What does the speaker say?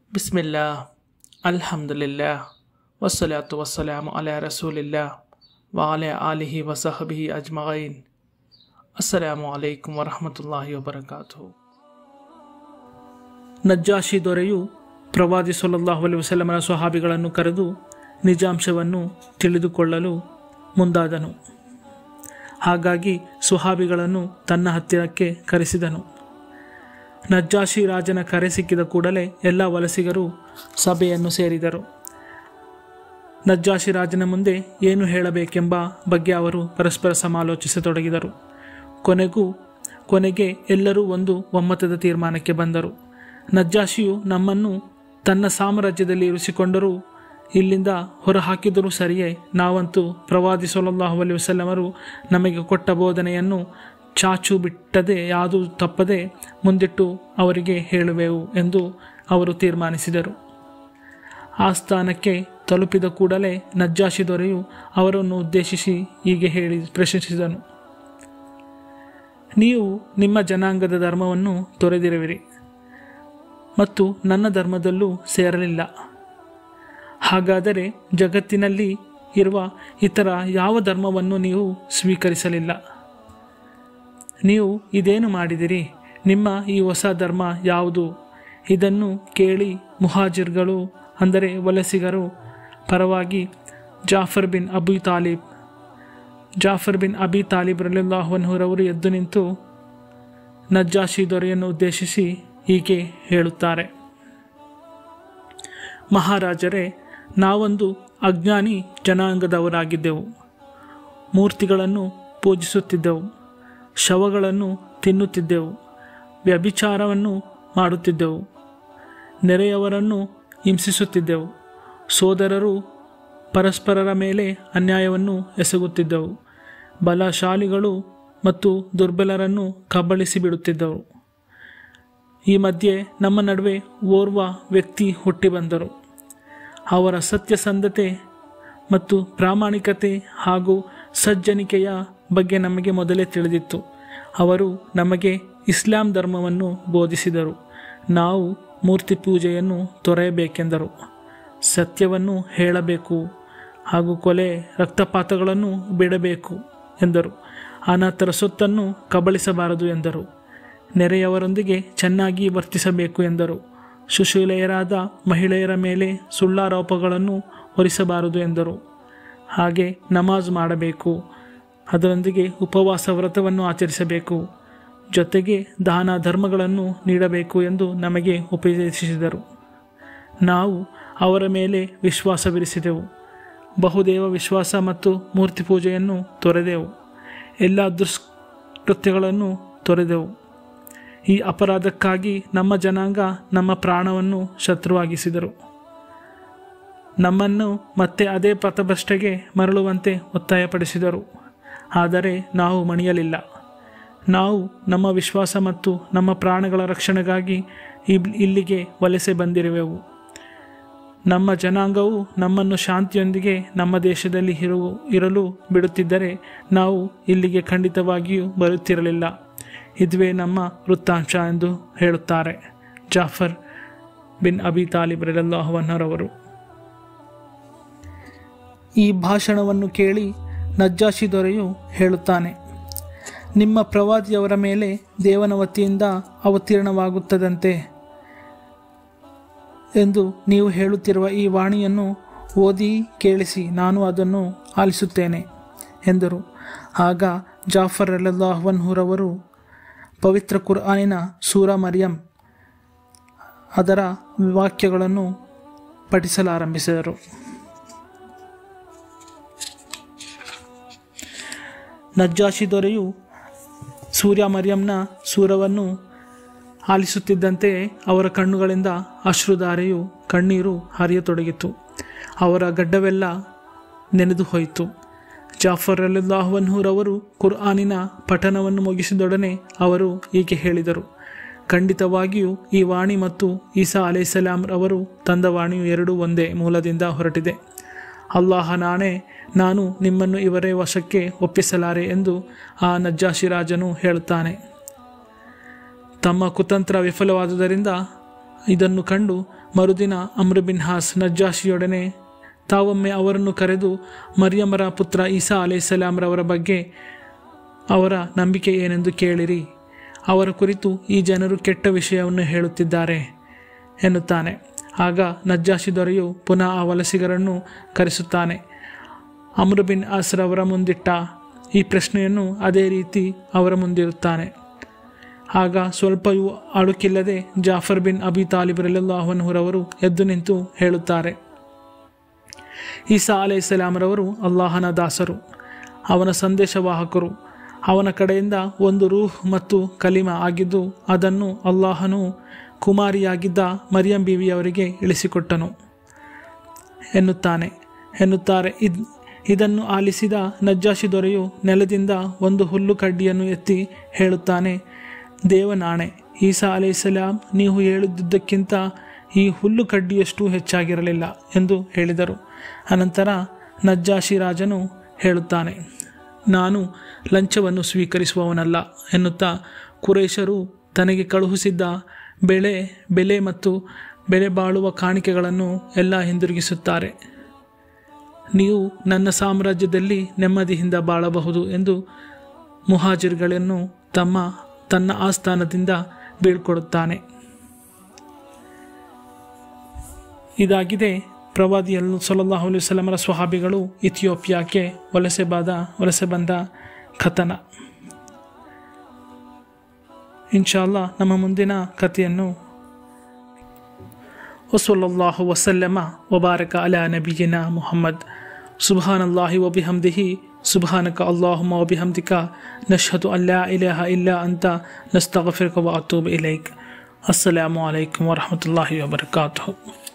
ಬಿಸ್ಮಿಲ್ಲಾ ಅಲ್ಹಮ್ದುಲಿಲ್ಲಾ ವಸ್ಸಲಾತು ವಸ್ಸಲಾಮು ಅಲಾ ರಸೂಲಿಲ್ಲಾ ವಾಲೆ ಆಲಿಹಿ ವಸಹಬಿಹಿ ಅಜ್ಮಗೈನ್ ಅಸ್ಸಲಾಮು ಅಲೈಕುಂ ವರಹಮತುಲ್ಲಾಹಿ ವಬರಕಾತು ನಜ್ಜಾಶಿ ದೊರೆಯು ಪ್ರವಾದಿ ಸೊಲ್ಲಲ್ಲಾಹು ಅಲೈಹಿ ವಸಲ್ಲಮನ ಸ್ವಹಾಬಿಗಳನ್ನು ಕರೆದು ನಿಜಾಂಶವನ್ನು ತಿಳಿದುಕೊಳ್ಳಲು ಮುಂದಾದನು ಹಾಗಾಗಿ ಸುಹಾಬಿಗಳನ್ನು ತನ್ನ ಹತ್ತಿರಕ್ಕೆ ಕರೆಸಿದನು ನಜ್ಜಾಶಿ ರಾಜನ ಕರೆ ಸಿಕ್ಕಿದ ಕೂಡಲೇ ಎಲ್ಲ ವಲಸಿಗರು ಸಭೆಯನ್ನು ಸೇರಿದರು ನಜ್ಜಾಶಿ ರಾಜನ ಮುಂದೆ ಏನು ಹೇಳಬೇಕೆಂಬ ಬಗ್ಗೆ ಅವರು ಪರಸ್ಪರ ಸಮಾಲೋಚಿಸತೊಡಗಿದರು ಕೊನೆಗೂ ಕೊನೆಗೆ ಎಲ್ಲರೂ ಒಂದು ಒಮ್ಮತದ ತೀರ್ಮಾನಕ್ಕೆ ಬಂದರು ನಜ್ಜಾಶಿಯು ನಮ್ಮನ್ನು ತನ್ನ ಸಾಮ್ರಾಜ್ಯದಲ್ಲಿ ಇರಿಸಿಕೊಂಡರೂ ಇಲ್ಲಿಂದ ಹೊರಹಾಕಿದರೂ ಸರಿಯೇ ನಾವಂತೂ ಪ್ರವಾದಿ ಸೊಲಲ್ಲಾಹು ಅಲಿ ವಸಲ್ಲಮರು ನಮಗೆ ಕೊಟ್ಟ ಬೋಧನೆಯನ್ನು ಚಾಚು ಬಿಟ್ಟದೆ ಯಾವುದೂ ತಪ್ಪದೆ ಮುಂದಿಟ್ಟು ಅವರಿಗೆ ಹೇಳುವೆವು ಎಂದು ಅವರು ತೀರ್ಮಾನಿಸಿದರು ಆ ಸ್ಥಾನಕ್ಕೆ ತಲುಪಿದ ಕೂಡಲೇ ನಜ್ಜಾಶಿ ದೊರೆಯು ಅವರನ್ನು ಉದ್ದೇಶಿಸಿ ಹೀಗೆ ಹೇಳಿ ಪ್ರಶಂಸಿಸಿದನು ನೀವು ನಿಮ್ಮ ಜನಾಂಗದ ಧರ್ಮವನ್ನು ತೊರೆದಿರುವಿರಿ ಮತ್ತು ನನ್ನ ಧರ್ಮದಲ್ಲೂ ಸೇರಲಿಲ್ಲ ಹಾಗಾದರೆ ಜಗತ್ತಿನಲ್ಲಿ ಇರುವ ಇತರ ಯಾವ ಧರ್ಮವನ್ನು ನೀವು ಸ್ವೀಕರಿಸಲಿಲ್ಲ ನೀವು ಇದೇನು ಮಾಡಿದಿರಿ ನಿಮ್ಮ ಈ ಹೊಸ ಧರ್ಮ ಯಾವುದು ಇದನ್ನು ಕೇಳಿ ಮುಹಾಜಿರ್ಗಳು ಅಂದರೆ ವಲಸಿಗರು ಪರವಾಗಿ Jafar bin Abi Talib Jafar bin Abi Talib ರಲಿಲ್ಲಾಹನ್ಹುರವರು ಎದ್ದು ನಿಂತು ನಜ್ಜಾಶಿ ದೊರೆಯನ್ನು ಉದ್ದೇಶಿಸಿ ಹೀಗೆ ಹೇಳುತ್ತಾರೆ ಮಹಾರಾಜರೇ ನಾವೊಂದು ಅಜ್ಞಾನಿ ಜನಾಂಗದವರಾಗಿದ್ದೆವು ಮೂರ್ತಿಗಳನ್ನು ಪೂಜಿಸುತ್ತಿದ್ದೆವು ಶವಗಳನ್ನು ತಿನ್ನುತ್ತಿದ್ದೆವು ವ್ಯಭಿಚಾರವನ್ನು ಮಾಡುತ್ತಿದ್ದೆವು ನೆರೆಯವರನ್ನು ಹಿಂಸಿಸುತ್ತಿದ್ದೆವು ಸೋದರರು ಪರಸ್ಪರರ ಮೇಲೆ ಅನ್ಯಾಯವನ್ನು ಎಸಗುತ್ತಿದ್ದೆವು ಬಲಶಾಲಿಗಳು ಮತ್ತು ದುರ್ಬಲರನ್ನು ಕಬಳಿಸಿ ಬಿಡುತ್ತಿದ್ದವು ಈ ಮಧ್ಯೆ ನಮ್ಮ ನಡುವೆ ಓರ್ವ ವ್ಯಕ್ತಿ ಹುಟ್ಟಿ ಬಂದರು ಅವರ ಸತ್ಯಸಂಧತೆ ಮತ್ತು ಪ್ರಾಮಾಣಿಕತೆ ಹಾಗೂ ಸಜ್ಜನಿಕೆಯ ಬಗ್ಗೆ ನಮಗೆ ಮೊದಲೇ ತಿಳಿದಿತ್ತು ಅವರು ನಮಗೆ ಇಸ್ಲಾಂ ಧರ್ಮವನ್ನು ಬೋಧಿಸಿದರು ನಾವು ಮೂರ್ತಿ ಪೂಜೆಯನ್ನು ತೊರೆಯಬೇಕೆಂದರು ಸತ್ಯವನ್ನು ಹೇಳಬೇಕು ಹಾಗೂ ಕೊಲೆ ರಕ್ತಪಾತಗಳನ್ನು ಬಿಡಬೇಕು ಎಂದರು ಅನಾಥರ ಸೊತ್ತನ್ನು ಕಬಳಿಸಬಾರದು ಎಂದರು ನೆರೆಯವರೊಂದಿಗೆ ಚೆನ್ನಾಗಿ ವರ್ತಿಸಬೇಕು ಎಂದರು ಸುಶೀಲೆಯರಾದ ಮಹಿಳೆಯರ ಮೇಲೆ ಸುಳ್ಳಾರೋಪಗಳನ್ನು ಹೊರಿಸಬಾರದು ಎಂದರು ಹಾಗೆ ನಮಾಜ್ ಮಾಡಬೇಕು ಅದರೊಂದಿಗೆ ಉಪವಾಸ ವ್ರತವನ್ನು ಆಚರಿಸಬೇಕು ಜೊತೆಗೆ ದಾನ ಧರ್ಮಗಳನ್ನು ನೀಡಬೇಕು ಎಂದು ನಮಗೆ ಉಪದೇಶಿಸಿದರು ನಾವು ಅವರ ಮೇಲೆ ವಿಶ್ವಾಸವಿರಿಸಿದೆವು ಬಹುದೇವ ವಿಶ್ವಾಸ ಮತ್ತು ಮೂರ್ತಿ ಪೂಜೆಯನ್ನು ತೊರೆದೆವು ಎಲ್ಲ ದುಷ್ಕೃತ್ಯಗಳನ್ನು ತೊರೆದೆವು ಈ ಅಪರಾಧಕ್ಕಾಗಿ ನಮ್ಮ ಜನಾಂಗ ನಮ್ಮ ಪ್ರಾಣವನ್ನು ಶತ್ರುವಾಗಿಸಿದರು ನಮ್ಮನ್ನು ಮತ್ತೆ ಅದೇ ಪಥಭ್ರಷ್ಟೆಗೆ ಮರಳುವಂತೆ ಒತ್ತಾಯಪಡಿಸಿದರು ಆದರೆ ನಾವು ಮಣಿಯಲಿಲ್ಲ ನಾವು ನಮ್ಮ ವಿಶ್ವಾಸ ಮತ್ತು ನಮ್ಮ ಪ್ರಾಣಗಳ ರಕ್ಷಣೆಗಾಗಿ ಇಲ್ಲಿಗೆ ವಲಸೆ ಬಂದಿರುವೆವು ನಮ್ಮ ಜನಾಂಗವು ನಮ್ಮನ್ನು ಶಾಂತಿಯೊಂದಿಗೆ ನಮ್ಮ ದೇಶದಲ್ಲಿ ಇರು ಇರಲು ಬಿಡುತ್ತಿದ್ದರೆ ನಾವು ಇಲ್ಲಿಗೆ ಖಂಡಿತವಾಗಿಯೂ ಬರುತ್ತಿರಲಿಲ್ಲ ಇದುವೇ ನಮ್ಮ ವೃತ್ತಾಂಶ ಎಂದು ಹೇಳುತ್ತಾರೆ ಜಾಫರ್ ಬಿನ್ ಅಬಿ ತಾಲಿಬ್ ರಲ್ಲಾಹವನ್ನರವರು ಈ ಭಾಷಣವನ್ನು ಕೇಳಿ ನಜ್ಜಾಶಿ ದೊರೆಯು ಹೇಳುತ್ತಾನೆ ನಿಮ್ಮ ಪ್ರವಾದಿಯವರ ಮೇಲೆ ದೇವನ ವತಿಯಿಂದ ಅವತೀರ್ಣವಾಗುತ್ತದಂತೆ ಎಂದು ನೀವು ಹೇಳುತ್ತಿರುವ ಈ ವಾಣಿಯನ್ನು ಓದಿ ಕೇಳಿಸಿ ನಾನು ಅದನ್ನು ಆಲಿಸುತ್ತೇನೆ ಎಂದರು ಆಗ ಜಾಫರ್ ಅಲ್ಲಾಹ್ವನ್ಹೂರವರು ಪವಿತ್ರ ಕುರ್ಆನಿನ ಸೂರ ಮರಿಯಂ ಅದರ ವಾಕ್ಯಗಳನ್ನು ಪಠಿಸಲಾರಂಭಿಸಿದರು ನಜ್ಜಾಶಿ ದೊರೆಯು ಸೂರ್ಯ ಮರಿಯಂನ ಸೂರವನ್ನು ಆಲಿಸುತ್ತಿದ್ದಂತೆ ಅವರ ಕಣ್ಣುಗಳಿಂದ ಅಶ್ರುಧಾರೆಯು ಕಣ್ಣೀರು ಹರಿಯತೊಡಗಿತು ಅವರ ಗಡ್ಡವೆಲ್ಲ ನೆನೆದು ಹೋಯಿತು ಜಾಫರ್ ಅಲ್ಲಾಹ್ವನ್ಹೂರವರು ಕುರ್ಆನಿನ ಪಠನವನ್ನು ಮುಗಿಸಿದೊಡನೆ ಅವರು ಹೀಗೆ ಹೇಳಿದರು ಖಂಡಿತವಾಗಿಯೂ ಈ ವಾಣಿ ಮತ್ತು ಈಸಾ ಅಲೈಸಲಾಂ ರವರು ತಂದ ವಾಣಿಯು ಎರಡೂ ಒಂದೇ ಮೂಲದಿಂದ ಹೊರಟಿದೆ ಅಲ್ಲಾಹ ನಾಣೆ ನಾನು ನಿಮ್ಮನ್ನು ಇವರೇ ವಶಕ್ಕೆ ಒಪ್ಪಿಸಲಾರೆ ಎಂದು ಆ ನಜ್ಜಾಶಿ ರಾಜನು ಹೇಳುತ್ತಾನೆ ತಮ್ಮ ಕುತಂತ್ರ ವಿಫಲವಾದುದರಿಂದ ಇದನ್ನು ಕಂಡು ಮರುದಿನ ಅಮ್ರ ಬಿನ್ ಹಾಸ್ ನಜ್ಜಾಶಿಯೊಡನೆ ತಾವೊಮ್ಮೆ ಅವರನ್ನು ಕರೆದು ಮರಿಯಮರ ಪುತ್ರ ಈಸಾ ಅಲೈಹಿಸ್ಸಲಾಂರವರ ಬಗ್ಗೆ ಅವರ ನಂಬಿಕೆ ಏನೆಂದು ಕೇಳಿರಿ ಅವರ ಕುರಿತು ಈ ಜನರು ಕೆಟ್ಟ ವಿಷಯವನ್ನು ಹೇಳುತ್ತಿದ್ದಾರೆ ಎನ್ನುತ್ತಾನೆ ಆಗ ನಜ್ಜಾಶಿ ದೊರೆಯು ಪುನಃ ಆ ವಲಸಿಗರನ್ನು ಕರೆಸುತ್ತಾನೆ ಅಮ್ರ ಬಿನ್ ಆಸ್ರವರ ಮುಂದಿಟ್ಟ ಈ ಪ್ರಶ್ನೆಯನ್ನು ಅದೇ ರೀತಿ ಅವರ ಮುಂದಿರುತ್ತಾನೆ ಆಗ ಸ್ವಲ್ಪವೂ ಅಳುಕಿಲ್ಲದೆ ಜಾಫರ್ ಬಿನ್ ಅಬಿ ತಾಲಿಬ್ರಲ್ಲಾಹನ್ಹುರವರು ಎದ್ದು ನಿಂತು ಹೇಳುತ್ತಾರೆ ಈಸಾ ಅಲೈಹಿಸ್ಸಲಾಮರವರು ಅಲ್ಲಾಹನ ದಾಸರು ಅವನ ಸಂದೇಶವಾಹಕರು ಅವನ ಕಡೆಯಿಂದ ಒಂದು ರೂಹ್ ಮತ್ತು ಕಲಿಮ ಆಗಿದ್ದು ಅದನ್ನು ಅಲ್ಲಾಹನು ಕುಮಾರಿಯಾಗಿದ್ದ ಮರಿಯಂ ಬೀವಿಯವರಿಗೆ ಇಳಿಸಿಕೊಟ್ಟನು ಎನ್ನುತ್ತಾನೆ ಎನ್ನುತ್ತಾರೆ ಇದ್ ಇದನ್ನು ಆಲಿಸಿದ ನಜ್ಜಾಶಿ ದೊರೆಯು ನೆಲದಿಂದ ಒಂದು ಹುಲ್ಲು ಕಡ್ಡಿಯನ್ನು ಎತ್ತಿ ಹೇಳುತ್ತಾನೆ ದೇವನಾಣೆ ಈಸಾ ಅಲೈಹಿಸ್ಸಲಾಂ ನೀವು ಹೇಳಿದ್ದಕ್ಕಿಂತ ಈ ಹುಲ್ಲು ಕಡ್ಡಿಯಷ್ಟು ಹೆಚ್ಚಾಗಿರಲಿಲ್ಲ ಎಂದು ಹೇಳಿದರು ಅನಂತರ ನಜ್ಜಾಶಿ ರಾಜನು ಹೇಳುತ್ತಾನೆ ನಾನು ಲಂಚವನ್ನು ಸ್ವೀಕರಿಸುವವನಲ್ಲ ಎನ್ನುತ್ತಾ ಕುರೇಶರು ತನಗೆ ಕಳುಹಿಸಿದ್ದ ಬೆಳೆ ಬೆಲೆ ಮತ್ತು ಬೆಲೆ ಬಾಳುವ ಕಾಣಿಕೆಗಳನ್ನು ಎಲ್ಲ ಹಿಂದಿರುಗಿಸುತ್ತಾರೆ ನೀವು ನನ್ನ ಸಾಮ್ರಾಜ್ಯದಲ್ಲಿ ನೆಮ್ಮದಿಯಿಂದ ಬಾಳಬಹುದು ಎಂದು ಮುಹಾಜಿರ್ಗಳನ್ನು ತಮ್ಮ ತನ್ನ ಆಸ್ಥಾನದಿಂದ ಬೀಳ್ಕೊಡುತ್ತಾನೆ ಇದಾಗಿದೆ ಪ್ರವಾದಿಯಲ್ಲು ಸಲಲ್ಲಾಹು ಅಲೈಹಿ ವಸಲ್ಲಮರ ಸ್ವಹಾಬಿಗಳು ಇಥಿಯೋಪಿಯಾಕ್ಕೆ ವಲಸೆ ಬಾದ ವಲಸೆ ಬಂದ ಕಥನ ಇನ್ಶಾಲ್ಲ ನಮ್ಮ ಮುಂದಿನ ಕಥೆಯನ್ನು ವಸಲ್ಲಲ್ಲಾಹು ವಸಲ್ಲಮ ವಬಾರಕ ಅಲಾ ನಬಿಯಿನ ಮುಹಮ್ಮದ್ ಸುಬಹಾನ್ ಅಲ್ಲಾಹಿ ವಬಿಹಮ್ದಿಹಿ ಸುಬಹಾನಕ ಅಲ್ಲಾಹುಮ ವಬಿಹಮ್ದಿಕ ನಶ್ಹದು ಅಲ್ಲಾ ಇಲಾಹ ಇಲ್ಲ ಅಂತ ನಸ್ತಗಫಿರ್ಕ ವ ಅತೂಬ್ ಇಲೈಕ್ ಅಸ್ಸಲಾಮು ಅಲೈಕುಮ್ ವರಹಮತುಲ್ಲಾಹಿ ವಬರಕಾತುಹು